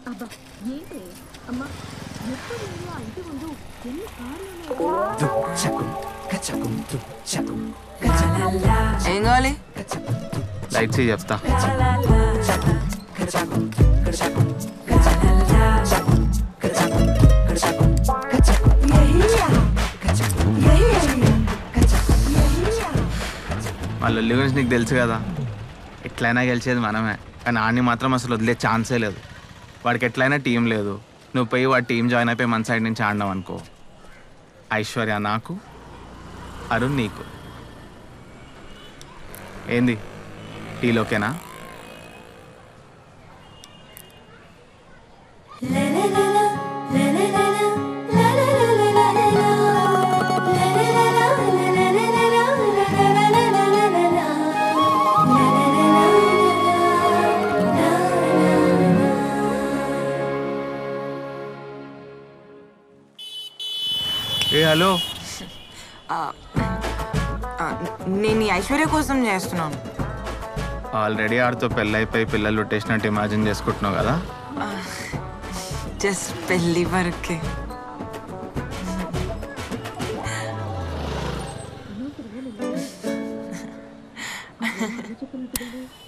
అబ్బా ఏంటి అమ్మా ఎప్పుడు నేను ఆ ఇంటి ముందు ఎన్ని కార్లు ఏం కావాలి లైట్స్ చెప్తా వాళ్ళ లొల్లి గురించి నీకు తెలుసు కదా ఎట్లయినా గెలిచేది మనమే కానీ ఆడిని మాత్రం అసలు వదిలే ఛాన్సే లేదు వాడికి ఎట్లయినా టీం లేదు నువ్వు పోయి వాడి టీం జాయిన్ అయిపోయి మన సైడ్ నుంచి ఆడినావు అనుకో ఐశ్వర్య నాకు అరుణ్ నీకు ఏంది టీలోకేనా ఏ హలో ఆ, నేను ఈ ఐశ్వర్య కోసం చేస్తున్నాను ఆల్రెడీ ఆడితో పెళ్ళైపోయి పిల్లలు పుట్టేసినట్టు ఇమాజిన్ చేసుకుంటున్నావు కదా జస్ట్ పెళ్ళి వరకే చెప్పినట్టుగానే